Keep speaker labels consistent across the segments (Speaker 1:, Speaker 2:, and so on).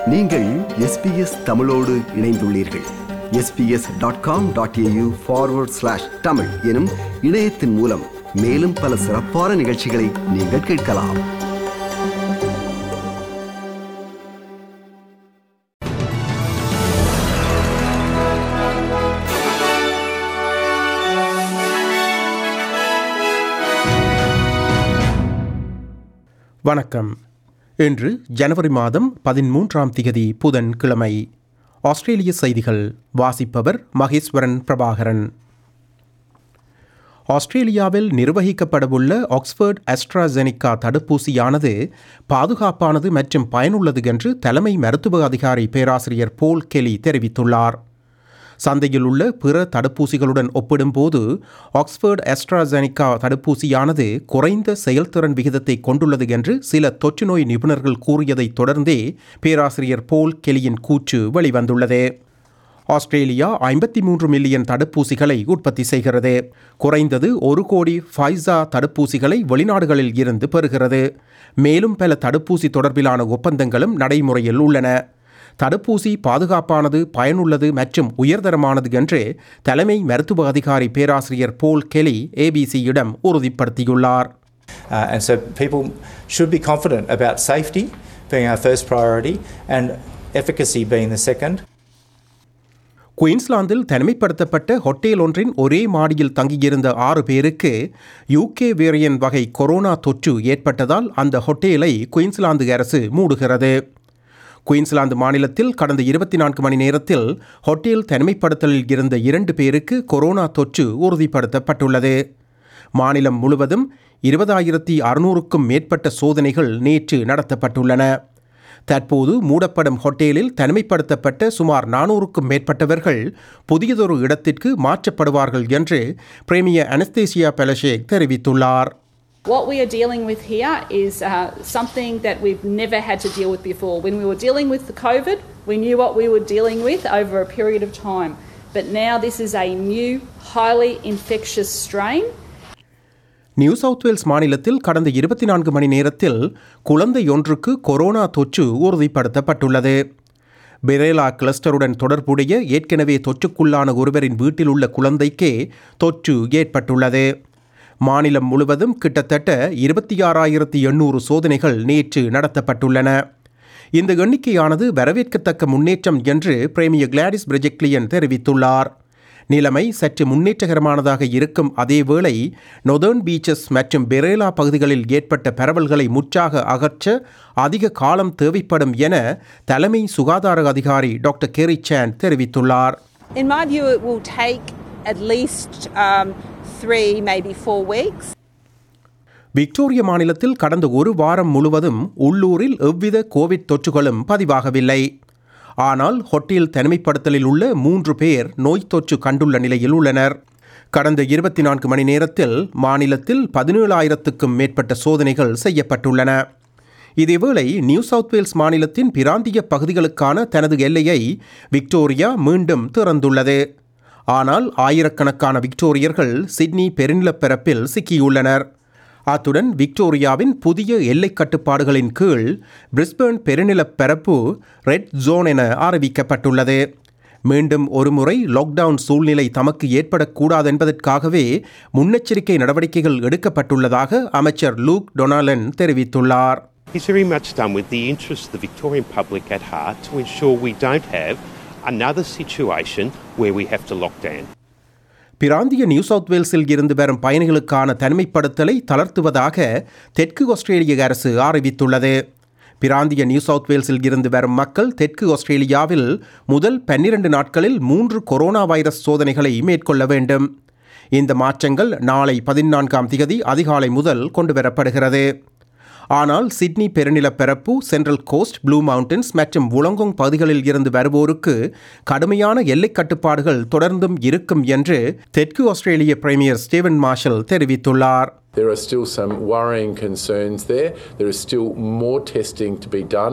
Speaker 1: நீங்கள் எஸ்பிஎஸ் தமிழோடு இணைந்துள்ளீர்கள் SBS dot com dot AU forward slash Tamil எனும் இணையத்தின் மூலம் மேலும் பல சிறப்பான நிகழ்ச்சிகளை நீங்கள் கேட்கலாம்
Speaker 2: வணக்கம் இன்று ஜனவரி மாதம் பதிமூன்றாம் திகதி புதன் கிழமை ஆஸ்திரேலிய செய்திகள் வாசிப்பவர் மகேஸ்வரன் பிரபாகரன் ஆஸ்திரேலியாவில் நிர்வகிக்கப்படவுள்ள ஆக்ஸ்போர்ட் அஸ்ட்ராசெனிகா தடுப்பூசியானது பாதுகாப்பானது மற்றும் பயனுள்ளது என்று தலைமை மருத்துவ அதிகாரி பேராசிரியர் போல் கெலி தெரிவித்துள்ளார் சந்தையில் உள்ள பிற தடுப்பூசிகளுடன் ஒப்பிடும்போது ஆக்ஸ்போர்ட் அஸ்ட்ராசெனிகா தடுப்பூசியானது குறைந்த செயல்திறன் விகிதத்தை கொண்டுள்ளது என்று சில தொற்றுநோய் நிபுணர்கள் கூறியதைத் தொடர்ந்தே பேராசிரியர் போல் கெலியின் கூற்று வெளிவந்துள்ளது ஆஸ்திரேலியா ஐம்பத்தி மூன்று மில்லியன் தடுப்பூசிகளை உற்பத்தி செய்கிறது குறைந்தது ஒரு கோடி ஃபைசா தடுப்பூசிகளை வெளிநாடுகளில் இருந்து பெறுகிறது மேலும் பல தடுப்பூசி தொடர்பிலான ஒப்பந்தங்களும் நடைமுறையில் உள்ளன தடுப்பூசி பாதுகாப்பானது பயனுள்ளது மற்றும் உயர்தரமானது என்று தலைமை மருத்துவ அதிகாரி பேராசிரியர் போல் கெலி ஏபிசியிடம் உறுதிப்படுத்தியுள்ளார்
Speaker 3: Uh, and so people should be confident about safety being our first priority and efficacy being the second.
Speaker 2: குயின்ஸ்லாந்தில் தனிமைப்படுத்தப்பட்ட ஹோட்டல் ஒன்றின் ஒரே மாடியில் தங்கியிருந்த ஆறு பேருக்கு யூகே வேரியன் வகை கொரோனா தொற்று ஏற்பட்டதால் அந்த ஹோட்டலை குயின்ஸ்லாந்து அரசு மூடுகிறது குயின்ஸ்லாந்து மாநிலத்தில் கடந்த இருபத்தி நான்கு மணி நேரத்தில் ஹோட்டல் தனிமைப்படுத்தலில் இருந்த இரண்டு பேருக்கு கொரோனா தொற்று உறுதிப்படுத்தப்பட்டுள்ளது மாநிலம் முழுவதும் இருபதாயிரத்தி அறுநூறுக்கும் மேற்பட்ட சோதனைகள் நேற்று நடத்தப்பட்டுள்ளன தற்போது மூடப்படும் ஹோட்டலில் தனிமைப்படுத்தப்பட்ட சுமார் நானூறுக்கும் மேற்பட்டவர்கள் புதியதொரு இடத்திற்கு மாற்றப்படுவார்கள் என்று பிரேமியர் அனஸ்தேசியா பெலஷேக் தெரிவித்துள்ளார்
Speaker 4: What we are dealing with here is uh, something that we've never had to deal with before. When we were dealing with the COVID, we knew what we were dealing with over a period of time. But now this is a new, highly infectious strain.
Speaker 2: New South Wales மாநிலத்தில் கடந்த இருபத்தி நான்கு மணி நேரத்தில் குழந்தை ஒன்றுக்கு corona தொற்று உறுதிப்படுத்தப்பட்டுள்ளது பெரேலா கிளஸ்டருடன் தொடர்புடைய ஏற்கனவே தொற்றுக்குள்ளான ஒருவரின் வீட்டில் உள்ள குழந்தைக்கே தொற்று ஏற்பட்டுள்ளது மாநிலம் முழுவதும் கிட்டத்தட்ட இருபத்தி ஆறாயிரத்தி எண்ணூறு சோதனைகள் நேற்று நடத்தப்பட்டுள்ளன இந்த எண்ணிக்கையானது வரவேற்கத்தக்க முன்னேற்றம் என்று பிரேமியர் கிளாடிஸ் பிரிஜெக்லியன் தெரிவித்துள்ளார் நிலைமை சற்று முன்னேற்றகரமானதாக இருக்கும் அதேவேளை நொதர்ன் பீச்சஸ் மற்றும் பெரேலா பகுதிகளில் ஏற்பட்ட பரவல்களை முற்றாக அகற்ற அதிக காலம் தேவைப்படும் என தலைமை சுகாதார அதிகாரி டாக்டர் கேரி சான் தெரிவித்துள்ளார்
Speaker 5: In my view, it will take at least um, three, maybe four weeks.
Speaker 2: Victoria மாநிலத்தில் கடந்த ஒரு வாரம் முழுவதும் உள்ளூரில் எவ்வித கோவிட் தொற்றுகளும் பதிவாகவில்லை ஆனால் ஹொட்டேல் தனிமைப்படுத்தலில் உள்ள மூன்று பேர் நோய் தொற்று கண்டுள்ள நிலையில் உள்ளனர் கடந்த இருபத்தி நான்கு மணி நேரத்தில் மாநிலத்தில் பதினேழாயிரத்துக்கும் மேற்பட்ட சோதனைகள் செய்யப்பட்டுள்ளன இதேவேளை நியூ சவுத் வேல்ஸ் மாநிலத்தின் பிராந்திய பகுதிகளுக்கான தனது எல்லையை விக்டோரியா மீண்டும் திறந்துள்ளது ஆனால் ஆயிரக்கணக்கான விக்டோரியர்கள் சிட்னி பெருநிலப்பரப்பில் சிக்கியுள்ளனர் அத்துடன் விக்டோரியாவின் புதிய எல்லை கட்டுப்பாடுகளின் கீழ் பிரிஸ்பேர்ன் பெருநிலப்பரப்பு ரெட் ஜோன் என அறிவிக்கப்பட்டுள்ளது மீண்டும் ஒருமுறை லாக்டவுன் சூழ்நிலை தமக்கு ஏற்படக்கூடாது என்பதற்காகவே முன்னெச்சரிக்கை நடவடிக்கைகள் எடுக்கப்பட்டுள்ளதாக அமைச்சர் லூக் டொனாலன் தெரிவித்துள்ளார்
Speaker 6: He's very much done with the interests of the Victorian public at heart to ensure we don't have another situation where we have to lock down.
Speaker 2: பிராந்திய நியூ சவுத் வேல்ஸில் இருந்து வரும் பயணிகளுக்கான தனிமைப்படுத்தலை தளர்த்துவதாக தெற்கு ஆஸ்திரேலிய அரசு அறிவித்துள்ளது பிராந்திய நியூ சவுத் வேல்ஸில் இருந்து வரும் மக்கள் தெற்கு ஆஸ்திரேலியாவில் முதல் பன்னிரண்டு நாட்களில் மூன்று கொரோனா வைரஸ் சோதனைகளை மேற்கொள்ள வேண்டும் இந்த மாற்றங்கள் நாளை பதினான்காம் திகதி அதிகாலை முதல் கொண்டுவரப்படுகிறது ஆனால் சிட்னி பெருநிலப்பரப்பு சென்ட்ரல் கோஸ்ட் ப்ளூ மவுண்டன்ஸ் மற்றும் உலங்கோங் பகுதிகளில் இருந்து வருவோருக்கு கடுமையான எல்லைக் கட்டுப்பாடுகள் தொடர்ந்தும் இருக்கும் என்று தெற்கு ஆஸ்திரேலிய பிரீமியர் ஸ்டீவன் மார்ஷல் தெரிவித்துள்ளார்
Speaker 7: There are still some worrying concerns there. There is still more testing to be done.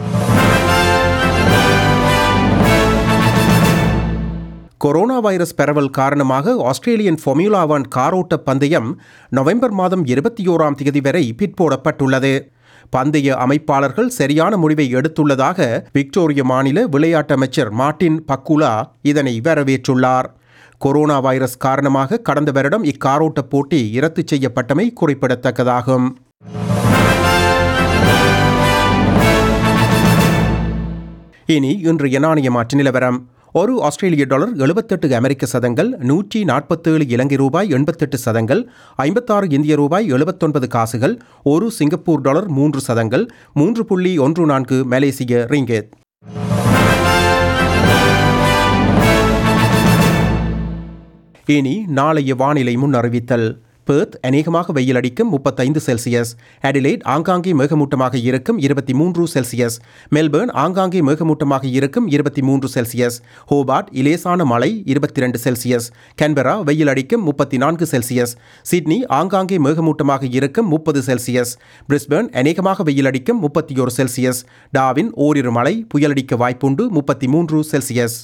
Speaker 2: Corona virus பரவல் காரணமாக ஆஸ்திரேலியன் ஃபொமியூலா ஒன் காரோட்ட பந்தயம் நவம்பர் மாதம் இருபத்தி ஓராம் தேதி வரை பிற்போடப்பட்டுள்ளது பந்தய அமைப்பாளர்கள் சரியான முடிவை எடுத்துள்ளதாக விக்டோரிய மாநில விளையாட்டு அமைச்சர் மார்ட்டின் பக்குலா இதனை வரவேற்றுள்ளார் கொரோனா வைரஸ் காரணமாக கடந்த வருடம் இக்காரோட்ட போட்டி இரத்து செய்யப்பட்டமை குறிப்பிடத்தக்கதாகும் இனி இன்று நாணய மாற்று நிலவரம் ஒரு ஆஸ்திரேலிய டாலர் எழுபத்தெட்டு அமெரிக்க சதங்கள் நூற்றி நாற்பத்தேழு இலங்கை ரூபாய் எண்பத்தெட்டு சதங்கள் ஐம்பத்தாறு இந்திய ரூபாய் எழுபத்தொன்பது காசுகள் ஒரு சிங்கப்பூர் டாலர் மூன்று சதங்கள் மூன்று புள்ளி ஒன்று நான்கு மலேசிய ரிங்கெட் இனி நாளைய வானிலை முன் அறிவித்தல் பெர்த் அநேகமாக வெயில் அடிக்கும் முப்பத்தைந்து செல்சியஸ் அடிலைட் ஆங்காங்கே மேகமூட்டமாக இருக்கும் இருபத்தி மூன்று செல்சியஸ் மெல்பர்ன் ஆங்காங்கே மேகமூட்டமாக இருக்கும் இருபத்தி மூன்று செல்சியஸ் ஹோபார்ட் இலேசான மழை இருபத்தி ரெண்டு செல்சியஸ் கேன்பரா வெயில் அடிக்கும் முப்பத்தி நான்கு செல்சியஸ் சிட்னி ஆங்காங்கே மேகமூட்டமாக இருக்கும் முப்பது செல்சியஸ் பிரிஸ்பர்ன் அநேகமாக வெயில் அடிக்கும் முப்பத்தி ஒரு செல்சியஸ் டாவின் ஓரிரு மழை புயலடிக்க வாய்ப்புண்டு முப்பத்தி மூன்று செல்சியஸ்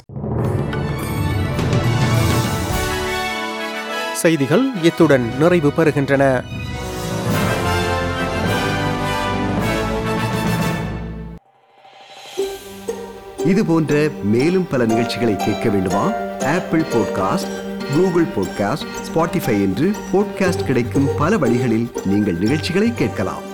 Speaker 2: செய்திகள் இத்துடன் நிறைவு பெறுகின்றன
Speaker 1: இது போன்ற மேலும் பல நிகழ்ச்சிகளை கேட்க வேண்டுமா Apple podcast Google podcast Spotify என்று பாட்காஸ்ட் கிடைக்கும் பல வழிகளில் நீங்கள் நிகழ்ச்சிகளை கேட்கலாம்